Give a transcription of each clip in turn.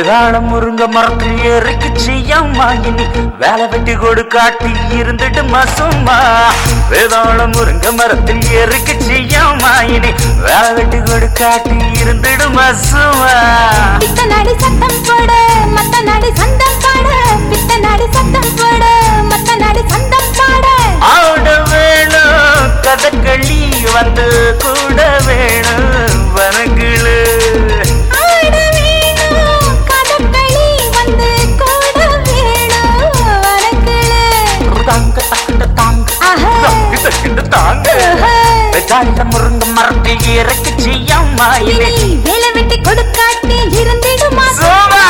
வேதாளம் முருங்க மரத்தில் ஏறிக்கு செய்யம்மா இனி வேலை வெட்டி கொடு காட்டி இருந்துட்டு மசும்மா வேதாளம் முருங்க மரத்தில் ஏறிக்கு செய்யம்மா இனி வேலை வெட்டி கொடு காட்டி இருந்துட்டு மசும்மா பித்த நாடி சத்தம் போடு மத்த நாடி சந்தம் பாடு பித்த நாடி சத்தம் போடு மத்த நாடி சந்தம் பாடு ஆட வேணும் கதகளி வந்து கூட வேணும் வனங்களு ஆட வேணும் கதகளி வந்து கூட வேணும் வனங்களே தாங்க தக்கிட்ட தாங்க ஆஹா. தக்கு தக்கிட்ட தாங்க ஆஹா. வெதாள முருங்க மரத்தில் இறக்கி செய்யம்மா இனி இனி வேலை வெட்டி கொடுக்காட்டி இருந்திடுமா சோமா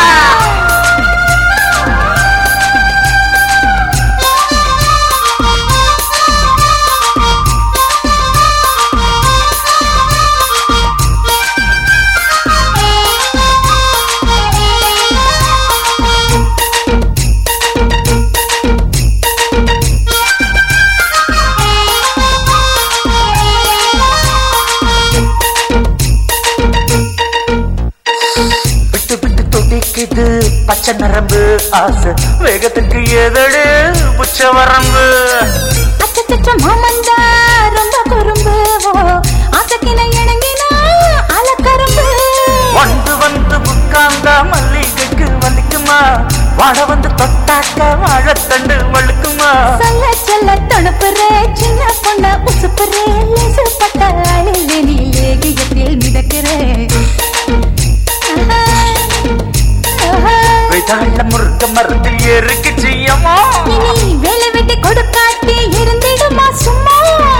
விட்டு விட்டு துடிக்குது பச்சை நரம்பு ஆசை வேகத்துக்கு எதடு புச்ச வரம்பு அச்சச்சச்ச மாமந்தா ரொம்ப குறும்பு ஓ ஆசக்கின இணங்கினா அலக்கரும்பு வந்து வந்து உட்கார்ந்தா மல்லிகைக்கு வலிக்குமா வாட வந்து தொட்டாக்க வாழத்தண்டு வழுக்குமா சொல்ல சொல்ல தொணுப்புற சின்ன பொண்ண உசுப்புற லேசுப்பட்ட அழிவு நீ லேகியத்தில் மிதக்கிறேன் ஆஹா. ஆஹா. விதாள முருங்க மரத்தில் ஏறுக்கு செய்யமா இனி வேலை வெட்டி கொடுக்காட்டி இருந்திடுமா சும்மா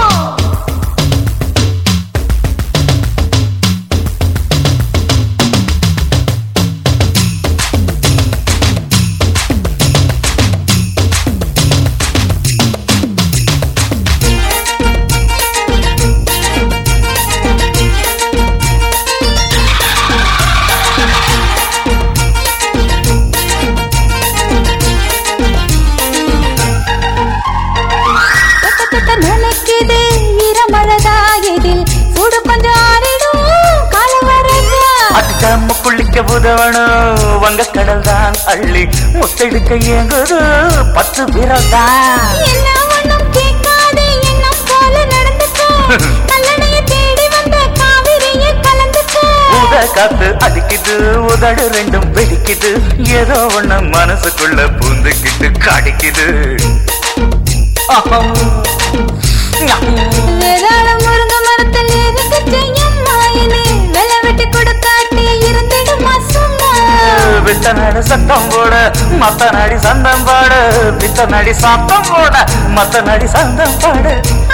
தொட்ட தொட்ட நினைக்குது ஈரமழதா இதில் சூடு கொஞ்சம் ஆறிடும் காலம் வரதா அதுக்காம குளிக்க உதவணும் வங்க கடல் தான் அள்ளி முத்தெடுக்க இயங்குது பத்து விரல் தான் என்ன ஒண்ணும் கேட்காதே எண்ணம் போல நடந்துக்கோ கல்லணைய தேடி வந்த காவிரியை கலந்துக்கோ உத காத்து அடிக்குது உதடு ரெண்டும் வெடிக்குது ஏதோ ஒண்ணு மனசுக்குள்ள பூந்துக்கிட்டு கடிக்குது அஹம். வேதாள முருங்க மரத்தில் இருக்கு செய்யும் மாயினி வெள்ள வெட்டி கொடுக்காட்டி இருந்திடுமா சும்மா வித்த நாடு சத்தம் போட மத்த நாடி சந்தம் பாடு வித்த நாடி சத்தம் போட மத்த நாடி சந்தம் பாடு